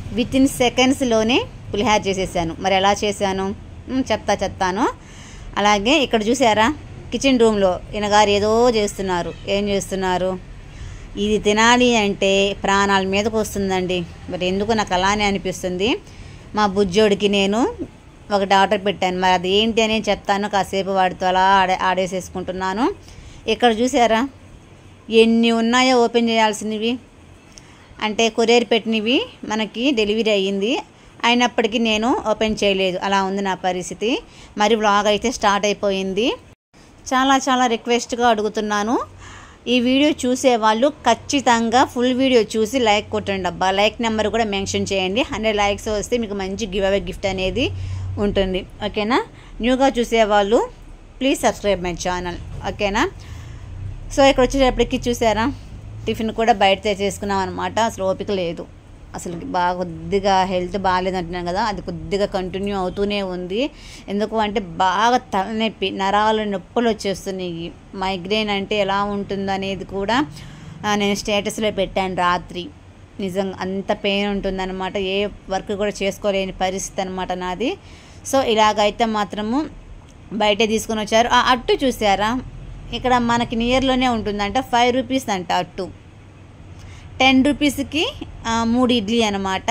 with in సెకండ్స్లోనే పులిహార చేసేసాను మరి ఎలా చేశాను మ్, చెప్తా చెప్తాను అలాగే ఇక్కడ చూసారా కిచెన్ రూమ్లో ఈయనగారు ఏదో చేస్తున్నారు ఏం చేస్తున్నారు ఇది తినాలి అంటే ప్రాణాల మీదకు వస్తుందండి మరి ఎందుకు నాకు అలానే అనిపిస్తుంది మా బుజ్జోడికి నేను ఒకటి ఆర్డర్ పెట్టాను మరి అది ఏంటి అని చెప్తాను కాసేపు వాడితో అలా ఆడే ఆడేసేసుకుంటున్నాను ఇక్కడ చూసారా ఎన్ని ఉన్నాయో ఓపెన్ చేయాల్సినవి అంటే కొరియర్ పెట్టినవి మనకి డెలివరీ అయ్యింది అయినప్పటికీ నేను ఓపెన్ చేయలేదు అలా ఉంది నా పరిస్థితి మరి బ్లాగ్ అయితే స్టార్ట్ అయిపోయింది చాలా చాలా రిక్వెస్ట్గా అడుగుతున్నాను ఈ వీడియో చూసే వాళ్ళు ఖచ్చితంగా ఫుల్ వీడియో చూసి లైక్ కొట్టండి అబ్బా లైక్ నెంబర్ కూడా మెన్షన్ చేయండి హండ్రెడ్ లైక్స్ వస్తే మీకు మంచి గివ్ అవే గిఫ్ట్ అనేది ఉంటుంది ఓకేనా న్యూగా చూసేవాళ్ళు ప్లీజ్ సబ్స్క్రైబ్ మై ఛానల్ ఓకేనా సో ఇక్కడ వచ్చేటప్పటికి చూసారా టిఫిన్ కూడా బయట తెచ్చేసుకున్నాం అనమాట అసలు ఓపిక లేదు అసలు బాగా కొద్దిగా హెల్త్ బాగాలేదు అంటున్నాను కదా అది కొద్దిగా కంటిన్యూ అవుతూనే ఉంది ఎందుకు అంటే బాగా తలనొప్పి నరాలు నొప్పులు వచ్చేస్తున్నాయి మైగ్రేన్ అంటే ఎలా ఉంటుందో అనేది కూడా ఆ, నేను స్టేటస్లో పెట్టాను రాత్రి నిజంగా అంత పెయిన్ ఉంటుందన్నమాట ఏ వర్క్ కూడా చేసుకోలేని పరిస్థితి అనమాట నాది సో ఇలాగైతే మాత్రము బయటే తీసుకొని వచ్చారు ఆ అట్టు చూసారా ఇక్కడ మనకి నియర్లోనే ఉంటుందంట ఫైవ్ రూపీస్ అంట అట్టు టెన్ రూపీస్కి ఆ, మూడు ఇడ్లీ అనమాట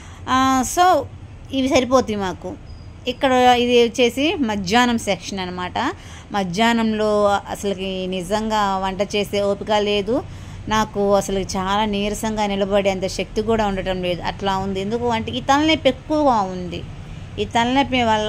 సో ఇవి సరిపోతాయి మాకు ఇక్కడ ఇది వచ్చేసి మధ్యాహ్నం సెక్షన్ అనమాట మధ్యాహ్నంలో అసలుకి నిజంగా వంట చేసే ఓపిక లేదు నాకు అసలు చాలా నీరసంగా నిలబడేంత శక్తి కూడా ఉండటం లేదు అట్లా ఉంది ఎందుకు అంటే ఈ తలనొప్పి ఎక్కువగా ఉంది ఈ తలనొప్పి వల్ల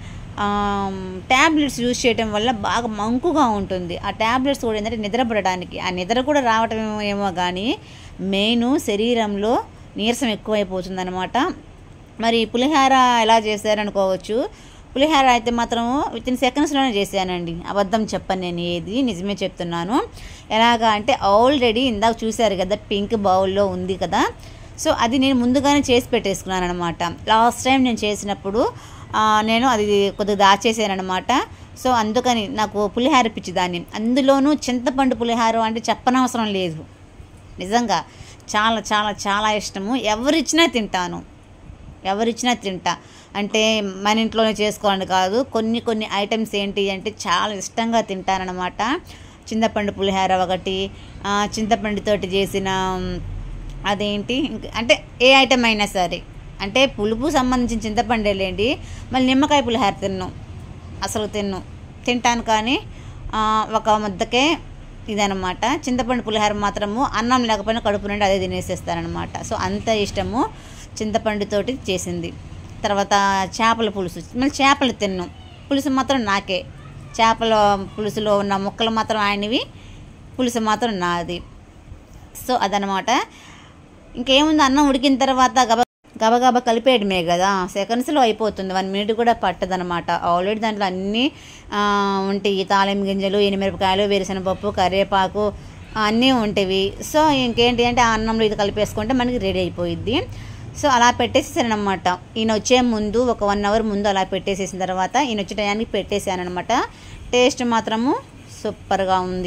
ట్యాబ్లెట్స్ యూజ్ చేయడం వల్ల బాగా మంకుగా ఉంటుంది ఆ ట్యాబ్లెట్స్ కూడా ఏంటంటే నిద్రపడడానికి ఆ నిద్ర కూడా రావటం ఏమో ఏమో కానీ మెయిన్ శరీరంలో నీరసం ఎక్కువైపోతుంది అనమాట మరి పులిహార ఎలా చేశారనుకోవచ్చు పులిహార అయితే మాత్రం విత్ ఇన్ సెకండ్స్లోనే చేశానండి అబద్ధం చెప్పను నేను ఏది నిజమే చెప్తున్నాను ఎలాగా అంటే ఆల్రెడీ ఇందాక చూశారు కదా పింక్ బౌల్లో ఉంది కదా సో అది నేను ముందుగానే చేసి పెట్టేసుకున్నాను అనమాట లాస్ట్ టైం నేను చేసినప్పుడు ఆ, నేను అది కొద్దిగా దాచేసాను అనమాట సో అందుకని నాకు పులిహార పిచ్చిదాన్ని అందులోనూ చింతపండు పులిహార అంటే చెప్పనవసరం లేదు నిజంగా చాలా చాలా చాలా ఇష్టము ఎవరిచ్చినా తింటాను ఎవరిచ్చినా తింటా అంటే మన ఇంట్లోనే చేసుకోవాలని కాదు కొన్ని కొన్ని ఐటమ్స్ ఏంటి అంటే చాలా ఇష్టంగా తింటానన్నమాట చింతపండు పులిహార ఒకటి ఆ, చింతపండుతోటి చేసిన మ్, అదేంటి ఇంక- అంటే ఏ ఐటమ్ అయినా సరే అంటే పులుపు సంబంధించిన చింతపండే లేండి మళ్ళీ నిమ్మకాయ పులిహార తిన్ను అసలు తిన్ను తింటాను కానీ ఆ, ఒక ముద్దకే ఇదనమాట చింతపండు పులిహార మాత్రము అన్నం లేకపోయినా కడుపు నుండి అదే తినేసేస్తానమాట సో అంత ఇష్టము చింతపండుతోటి చేసింది తర్వాత చేపల పులుసు మళ్ళీ చేపలు తిన్ను పులుసు మాత్రం నాకే చేపల పులుసులో ఉన్న ముక్కలు మాత్రం ఆయనవి పులుసు మాత్రం నాది సో అదనమాట ఇంకేముంది అన్నం ఉడికిన తర్వాత గబ గబగబా కలిపేయడమే కదా సెకండ్స్లో అయిపోతుంది వన్ మినిట్ కూడా పట్టదనమాట ఆల్రెడీ దాంట్లో అన్నీ ఆ, ఉంటాయి తాళం గింజలు ఎనిమిరపకాయలు వేరుశనగపప్పు కరివేపాకు అన్నీ ఉంటాయి సో ఇంకేంటి అంటే ఆ అన్నంలో ఇది కలిపేసుకుంటే మనకి రెడీ అయిపోయిద్ది సో అలా పెట్టేసేసానమాట ఈయన వచ్చే ముందు ఒక వన్ అవర్ ముందు అలా పెట్టేసేసిన తర్వాత ఈయన వచ్చే టయానికి పెట్టేసానమాట టేస్ట్ మాత్రము సూపర్గా ఉంది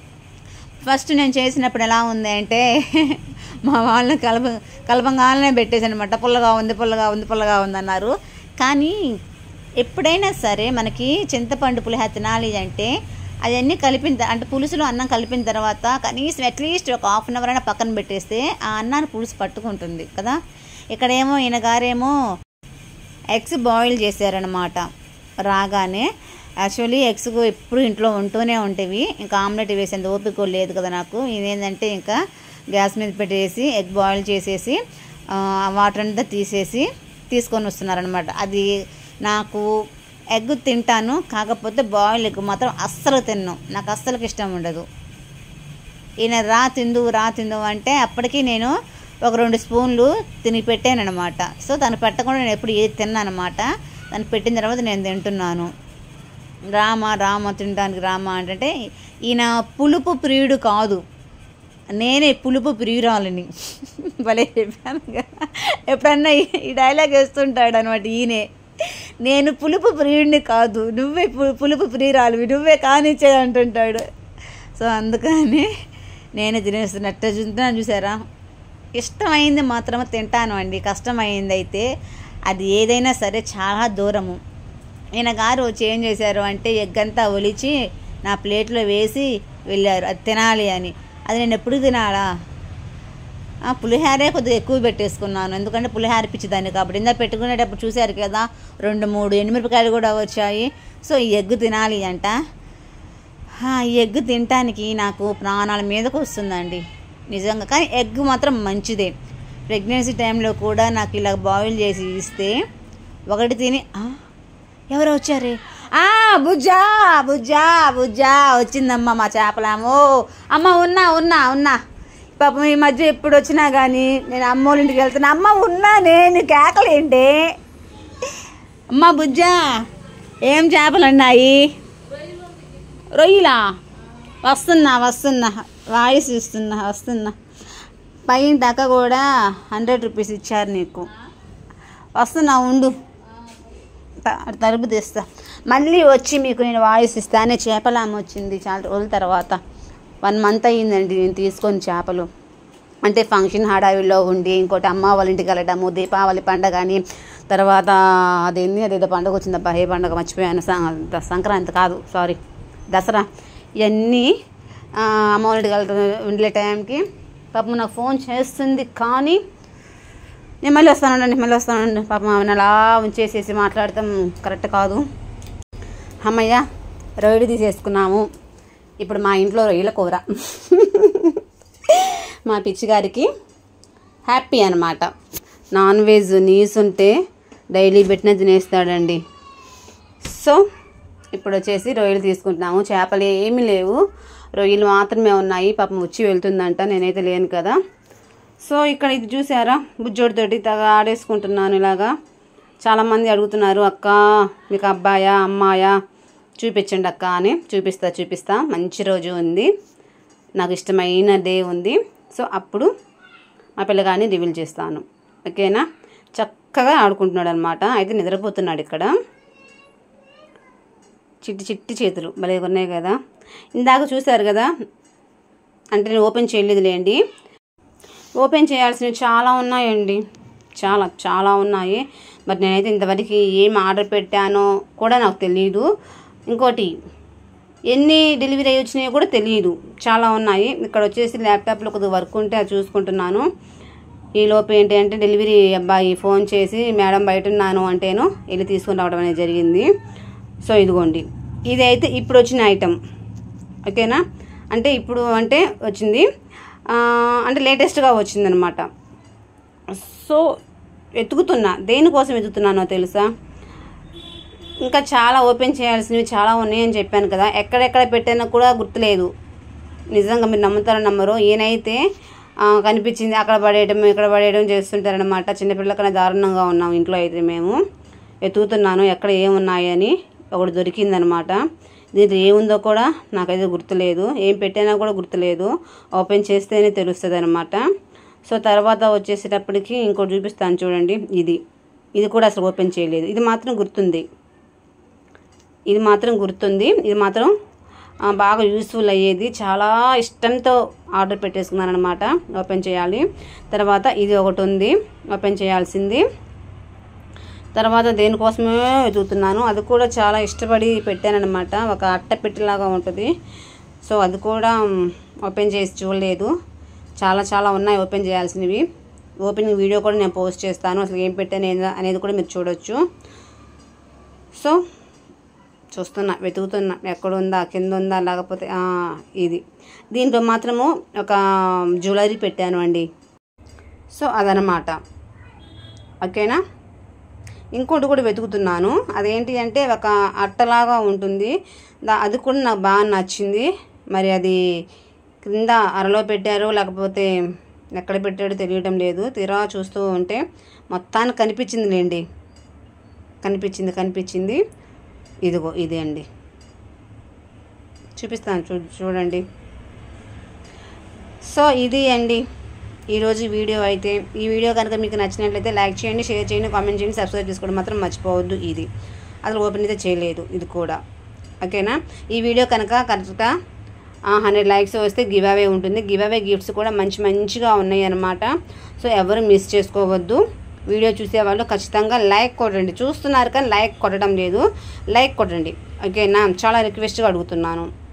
ఫస్ట్ నేను చేసినప్పుడు ఎలా ఉంది అంటే మా వాళ్ళని కలప కలపంగానే పెట్టేసాను అనమాట పుల్లగా ఉంది పుల్లగా ఉంది పుల్లగా ఉంది అన్నారు కానీ ఎప్పుడైనా సరే మనకి చింతపండు పులిహోర తినాలి అంటే అవన్నీ కలిపిన త- అంటే పులుసులో అన్నం కలిపిన తర్వాత కనీసం అట్లీస్ట్ ఒక హాఫ్ అన్ అవర్ అయినా పక్కన పెట్టేస్తే ఆ అన్నాన్ని పులుసు పట్టుకుంటుంది కదా ఇక్కడేమో ఈయన గారేమో ఎగ్స్ బాయిల్ చేశారనమాట రాగానే యాక్చువల్లీ ఎగ్స్ ఎప్పుడు ఇంట్లో ఉంటూనే ఉంటేవి ఇంకా ఆమ్లెట్ వేసేంత ఓపిక లేదు కదా నాకు ఇదేంటంటే ఇంకా గ్యాస్ మీద పెట్టేసి ఎగ్ బాయిల్ చేసేసి ఆ, వాటర్ అంతా తీసేసి తీసుకొని వస్తున్నారనమాట అది నాకు ఎగ్ తింటాను కాకపోతే బాయిల్ ఎగ్ మాత్రం అస్సలు తిన్ను నాకు అస్సలకి ఇష్టం ఉండదు ఈయన రా తిందు రా తిందు అంటే అప్పటికి నేను ఒక రెండు స్పూన్లు తిని పెట్టానమాట సో తను పెట్టకుండా నేను ఎప్పుడు ఏది తిన్నానమాట తను పెట్టిన తర్వాత నేను తింటున్నాను రామ రామ తినడానికి రామ అంటే ఈయన పులుపు ప్రియుడు కాదు నేనే పులుపు ప్రియురాలని భలే చెప్పాను కదా ఎప్పుడన్నా ఈ- ఈ డైలాగ్ వేస్తుంటాడు అనమాట ఈయనే నేను పులుపు ప్రియుడిని కాదు నువ్వే పు- పులుపు ప్రియురాలివి నువ్వే కానిచ్చే అంటుంటాడు సో అందుకని నేనే తినేస్తున్నట్టు చూస్తున్నాను చూసారా ఇష్టమైంది మాత్రం తింటాను అండి కష్టమైంది అయితే అది ఏదైనా సరే చాలా దూరము ఈయన గారు వచ్చి ఏం చేశారు అంటే ఎగ్ అంతా ఒలిచి నా ప్లేట్లో వేసి వెళ్ళారు అది తినాలి అని అది నేను ఎప్పుడు తినాలా ఆ, పులిహారే కొద్దిగా ఎక్కువ పెట్టేసుకున్నాను ఎందుకంటే పులిహార పిచ్చిదాన్ని కాబట్టి ఇందా పెట్టుకునేటప్పుడు చూశారు కదా రెండు మూడు ఎండుమిరపకాయలు కూడా వచ్చాయి సో ఈ ఎగ్ తినాలి అంట ఆ, ఈ ఎగ్ తినటానికి నాకు ప్రాణాల మీదకు వస్తుందండి నిజంగా కానీ ఎగ్ మాత్రం మంచిదే ప్రెగ్నెన్సీ టైంలో కూడా నాకు ఇలా బాయిల్ చేసి ఇస్తే ఒకటి తిని "ఆ, ఎవరు వచ్చారే ఆ బుజ్జా బుజ్జా బుజ్జా వచ్చిందమ్మా మా చేపలాము అమ్మ ఉన్నా ఉన్నా ఉన్నా పాపం ఈ మధ్య ఎప్పుడు వచ్చినా కానీ నేను అమ్మోళ్ళ ఇంటికి వెళ్తున్నా అమ్మ ఉన్నానే నీ కేకలేంటి అమ్మ బుజ్జా ఏం చేపలు ఉన్నాయి రొయ్యలా వస్తున్నా వస్తున్నా వాయిస్ ఇస్తున్నా వస్తున్నా పైన దాకా కూడా హండ్రెడ్ రూపీస్ ఇచ్చారు నీకు వస్తున్నా ఉండు త- తలుపు తీస్తా మళ్ళీ వచ్చి మీకు నేను వాయిస్ ఇస్తానే చేపల ఆమె వచ్చింది చాలా రోజుల తర్వాత వన్ మంత్ అయ్యిందండి నేను తీసుకొని చేపలు అంటే ఫంక్షన్ హడావిడిలో ఉండి ఇంకోటి అమ్మ వాళ్ళ ఇంటికి వెళ్ళడము దీపావళి పండగ అని తర్వాత అదేంది అదేదో పండుగ వచ్చిందబ్బా ఏ పండుగ మర్చిపోయాను సం- ద- సంక్రాంతి కాదు సారీ దసరా ఇవన్నీ ఆ, అమ్మ వాళ్ళ ఇంటికి వెళ్తా వెళ్ళే టైంకి పాపం నాకు ఫోన్ చేస్తుంది కానీ నేను మళ్ళీ వస్తానండి మళ్ళీ వస్తానండి పాపం ఆమెను అలా ఉంచేసేసి మాట్లాడటం కరెక్ట్ కాదు అమ్మయ్య రొయ్యలు తీసేసుకున్నాము ఇప్పుడు మా ఇంట్లో రొయ్యల కూర మా పిచ్చిగారికి హ్యాపీ అనమాట నాన్ వెజ్ నీస్ ఉంటే డైలీ పెట్టిన తినేస్తాడండి సో ఇప్పుడు వచ్చేసి రొయ్యలు తీసుకుంటున్నాము చేపలు ఏమీ లేవు రొయ్యలు మాత్రమే ఉన్నాయి పాపం వచ్చి వెళ్తుందంట నేనైతే లేను కదా సో ఇక్కడ ఇది చూసారా బుజ్జోడితోటి తగ ఆడేసుకుంటున్నాను ఇలాగా చాలామంది అడుగుతున్నారు అక్క మీకు అబ్బాయా అమ్మాయా చూపించండి అక్క అని చూపిస్తా చూపిస్తా మంచి రోజు ఉంది నాకు ఇష్టమైన డే ఉంది సో అప్పుడు మా పిల్లగాని రివీల్ చేస్తాను ఓకేనా చక్కగా ఆడుకుంటున్నాడు అనమాట అయితే నిద్రపోతున్నాడు ఇక్కడ చిట్టి చిట్టి చేతులు భలే ఉన్నాయి కదా ఇందాక చూశారు కదా అంటే నేను ఓపెన్ చేయలేదులేండి ఓపెన్ చేయాల్సినవి చాలా ఉన్నాయండి చాలా చాలా ఉన్నాయి బట్ నేనైతే ఇంతవరకు ఏం ఆర్డర్ పెట్టానో కూడా నాకు తెలియదు ఇంకోటి ఎన్ని డెలివరీ అయ్యి వచ్చినాయో కూడా తెలియదు చాలా ఉన్నాయి ఇక్కడ వచ్చేసి ల్యాప్టాప్లో కొద్దిగా వర్క్ ఉంటే అది చూసుకుంటున్నాను ఈ లోపు ఏంటి అంటే డెలివరీ అబ్బాయి ఫోన్ చేసి మేడం బయట ఉన్నాను అంటేను వెళ్ళి తీసుకొని రావడం అనేది జరిగింది సో ఇదిగోండి ఇది అయితే ఇప్పుడు వచ్చిన ఐటమ్ ఓకేనా అంటే ఇప్పుడు అంటే వచ్చింది ఆ, అంటే లేటెస్ట్గా వచ్చిందనమాట సో వెతుకుతున్నా దేనికోసం వెతుకుతున్నానో తెలుసా ఇంకా చాలా ఓపెన్ చేయాల్సినవి చాలా ఉన్నాయని చెప్పాను కదా ఎక్కడెక్కడ పెట్టానో కూడా గుర్తులేదు నిజంగా మీరు నమ్ముతారో నమ్మరు ఈయనైతే ఆ, కనిపించింది అక్కడ పడేయడం ఇక్కడ పడేయడం చేస్తుంటారనమాట చిన్నపిల్లకన్నా దారుణంగా ఉన్నాం ఇంట్లో అయితే మేము వెతుకుతున్నాను ఎక్కడ ఏమున్నాయని ఒకటి దొరికిందనమాట దీంట్లో ఏముందో కూడా నాకైతే గుర్తులేదు ఏం పెట్టినా కూడా గుర్తులేదు ఓపెన్ చేస్తేనే తెలుస్తుంది అనమాట సో తర్వాత వచ్చేసేటప్పటికి ఇంకోటి చూపిస్తాను చూడండి ఇది ఇది కూడా అసలు ఓపెన్ చేయలేదు ఇది మాత్రం గుర్తుంది ఇది మాత్రం గుర్తుంది ఇది మాత్రం ఆ, బాగా యూస్ఫుల్ అయ్యేది చాలా ఇష్టంతో ఆర్డర్ పెట్టేసుకున్నాను అనమాట ఓపెన్ చేయాలి తర్వాత ఇది ఒకటి ఉంది ఓపెన్ చేయాల్సింది తర్వాత దేనికోసమే వెతుకుతున్నాను అది కూడా చాలా ఇష్టపడి పెట్టానమాట ఒక అట్ట పెట్టిలాగా ఉంటుంది సో అది కూడా మ్, ఓపెన్ చేసి చూడలేదు చాలా చాలా ఉన్నాయి ఓపెన్ చేయాల్సినవి ఓపెనింగ్ వీడియో కూడా నేను పోస్ట్ చేస్తాను అసలు ఏం పెట్టాను ఏందా అనేది కూడా మీరు చూడొచ్చు సో చూస్తున్నా వెతుకుతున్నా ఎక్కడ ఉందా కింద ఉందా లేకపోతే ఆ, ఇది దీంట్లో మాత్రము ఒక జ్యువెలరీ పెట్టాను అండి సో అదనమాట ఓకేనా ఇంకోటి కూడా వెతుకుతున్నాను అదేంటి అంటే ఒక అట్టలాగా ఉంటుంది దా అది కూడా నాకు బాగా నచ్చింది మరి అది క్రింద అరలో పెట్టారో లేకపోతే ఎక్కడ పెట్టాడో తెలియటం లేదు తీరా చూస్తూ ఉంటే మొత్తానికి కనిపించింది లేండి కనిపించింది కనిపించింది ఇదిగో ఇదే అండి చూపిస్తాను చూ చూడండి సో ఇది అండి ఈరోజు వీడియో అయితే ఈ వీడియో కనుక మీకు నచ్చినట్లయితే లైక్ చేయండి షేర్ చేయండి కామెంట్ చేయండి సబ్స్క్రైబ్ చేసుకోవడం మాత్రం మర్చిపోవద్దు ఇది అసలు ఓపెన్ అయితే చేయలేదు ఇది కూడా ఓకేనా ఈ వీడియో కనుక కరెక్ట్గా హండ్రెడ్ లైక్స్ వస్తే గివ్ అవే ఉంటుంది గివ్ అవే గిఫ్ట్స్ కూడా మంచి మంచిగా ఉన్నాయి అనమాట సో ఎవరు మిస్ చేసుకోవద్దు వీడియో చూసే వాళ్ళు ఖచ్చితంగా లైక్ కొట్టండి చూస్తున్నారు కానీ లైక్ కొట్టడం లేదు లైక్ కొట్టండి ఓకేనా చాలా రిక్వెస్ట్గా అడుగుతున్నాను